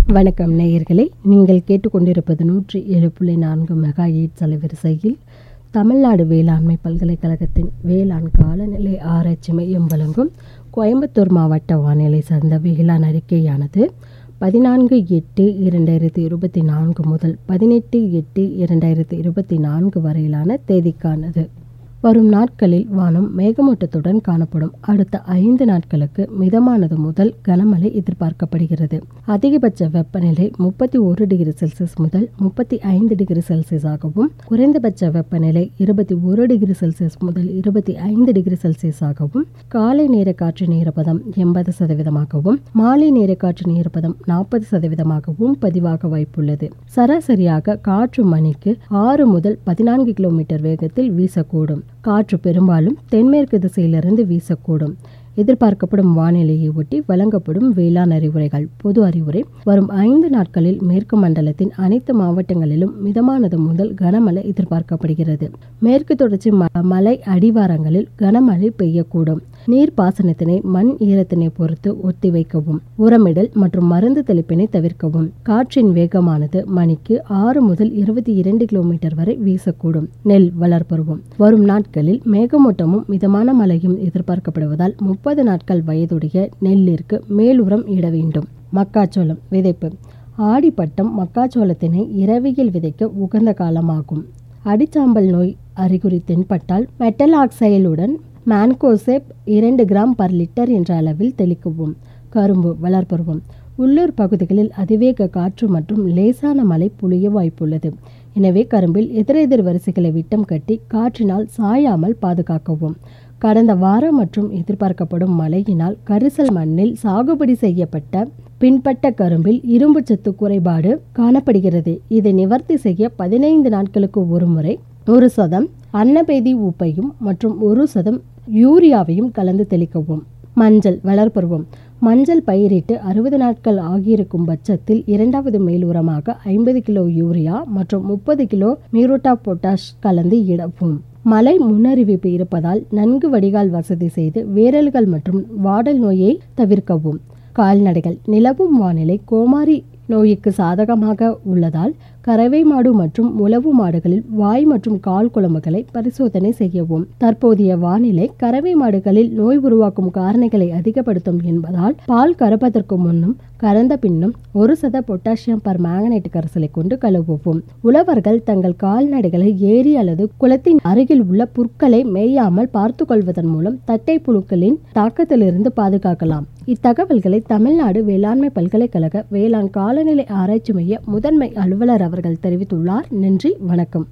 வணக்கம் நேயர்களே நீங்கள் கேட்டுக்கொண்டிருப்பது நூற்றி ஏழு புள்ளி நான்கு மெகா எயிட் அலைவரிசையில் தமிழ்நாடு வேளாண்மை பல்கலைக்கழகத்தின் வேளாண் காலநிலை ஆராய்ச்சி மையம் வழங்கும் கோயம்புத்தூர் மாவட்ட வானிலை சார்ந்த வேளாண் அறிக்கையானது பதினான்கு எட்டு இரண்டாயிரத்தி இருபத்தி நான்கு முதல் பதினெட்டு எட்டு இரண்டாயிரத்தி இருபத்தி நான்கு வரையிலான தேதிக்கானது வரும் நாட்களில் வானம் மேகமூட்டத்துடன் காணப்படும் அடுத்த ஐந்து நாட்களுக்கு மிதமானது முதல் கனமழை எதிர்பார்க்கப்படுகிறது அதிகபட்ச வெப்பநிலை முப்பத்தி ஒரு டிகிரி செல்சியஸ் முதல் முப்பத்தி ஐந்து டிகிரி செல்சியஸாகவும் குறைந்தபட்ச வெப்பநிலை இருபத்தி ஒரு டிகிரி செல்சியஸ் முதல் இருபத்தி ஐந்து டிகிரி செல்சியஸாகவும் காலை நேர காற்று ஈரப்பதம் எண்பது சதவீதமாகவும் மாலை நேர காற்று ஈரப்பதம் நாற்பது சதவீதமாகவும் பதிவாக வாய்ப்புள்ளது சராசரியாக காற்று மணிக்கு ஆறு முதல் பதினான்கு கிலோமீட்டர் வேகத்தில் வீசக்கூடும் காற்று பெரும்பாலும் தென்மேற்கு திசையிலிருந்து வீசக்கூடும் எதிர்பார்க்கப்படும் வானிலையை ஒட்டி வழங்கப்படும் வேளாண் அறிவுரைகள் பொது அறிவுரை வரும் ஐந்து நாட்களில் மேற்கு மண்டலத்தின் அனைத்து மாவட்டங்களிலும் மிதமானது முதல் கனமழை எதிர்பார்க்கப்படுகிறது மேற்கு தொடர்ச்சி ம- மலை அடிவாரங்களில் கனமழை பெய்யக்கூடும் நீர் பாசனத்தினை மண் ஈரத்தினை பொறுத்து ஒத்திவைக்கவும் உரமிடல் மற்றும் மருந்து தெளிப்பினை தவிர்க்கவும் காற்றின் வேகமானது மணிக்கு ஆறு முதல் இருபத்தி இரண்டு கிலோமீட்டர் வரை வீசக்கூடும் நெல் வளர்ப்பருவம் வரும் நாட்களில் மேகமூட்டமும் மிதமான மழையும் எதிர்பார்க்கப்படுவதால் முப்பது நாட்கள் வயதுடைய நெல்லிற்கு மேலுரம் இட வேண்டும் மக்காச்சோளம் விதைப்பு ஆடிப்பட்டம் மக்காச்சோளத்தினை இரவியில் விதைக்க உகந்த காலமாகும் அடிச்சாம்பல் நோய் அறிகுறி தென்பட்டால் மெட்டல் ஆக்சைடுடன் மேன்கோசெப் இரண்டு கிராம் பர் லிட்டர் என்ற அளவில் தெளிக்கவும் கரும்பு வளர்ப்பருவம் உள்ளூர் பகுதிகளில் அதிவேக காற்று மற்றும் லேசான மழை பொழிய வாய்ப்புள்ளது எனவே கரும்பில் எதிரெதிர் வரிசைகளை விட்டம் கட்டி காற்றினால் சாயாமல் பாதுகாக்கவும் கடந்த வாரம் மற்றும் எதிர்பார்க்கப்படும் மழையினால் கரிசல் மண்ணில் சாகுபடி செய்யப்பட்ட பின்பட்ட கரும்பில் இரும்பு சத்து குறைபாடு காணப்படுகிறது இதை நிவர்த்தி செய்ய பதினைந்து நாட்களுக்கு ஒருமுறை ஒரு சதம் அன்னபேதி உப்பையும் மற்றும் ஒரு சதம் யூரியாவையும் கலந்து தெளிக்கவும் மஞ்சள் வளர்ப்பருவம் மஞ்சள் பயிரிட்டு அறுபது நாட்கள் ஆகியிருக்கும் பட்சத்தில் இரண்டாவது மேலுரமாக ஐம்பது கிலோ யூரியா மற்றும் முப்பது கிலோ மியூரோட்டா பொட்டாஷ் கலந்து இடவும் மழை முன்னறிவிப்பு இருப்பதால் நன்கு வடிகால் வசதி செய்து வேரல்கள் மற்றும் வாடல் நோயை தவிர்க்கவும் கால்நடைகள் நிலவும் வானிலை கோமாரி நோய்க்கு சாதகமாக உள்ளதால் கறவை மாடு மற்றும் உளவு மாடுகளில் வாய் மற்றும் கால் குழம்புகளை பரிசோதனை செய்யவும் தற்போதைய வானிலை கறவை மாடுகளில் நோய் உருவாக்கும் காரணிகளை அதிகப்படுத்தும் என்பதால் பால் கறப்பதற்கு முன்னும் கறந்த பின்னும் ஒரு சத பொட்டாசியம் பர் மேங்கனேட் கரைசலை கொண்டு கழுவவும் உழவர்கள் தங்கள் கால்நடைகளை ஏரி அல்லது குளத்தின் அருகில் உள்ள புற்களை மேயாமல் பார்த்து கொள்வதன் மூலம் தட்டை புழுக்களின் தாக்கத்திலிருந்து பாதுகாக்கலாம் இத்தகவல்களை தமிழ்நாடு வேளாண்மை பல்கலைக்கழக வேளாண் காலநிலை ஆராய்ச்சி மைய முதன்மை அலுவலர் அவர்கள் தெரிவித்துள்ளார் நன்றி வணக்கம்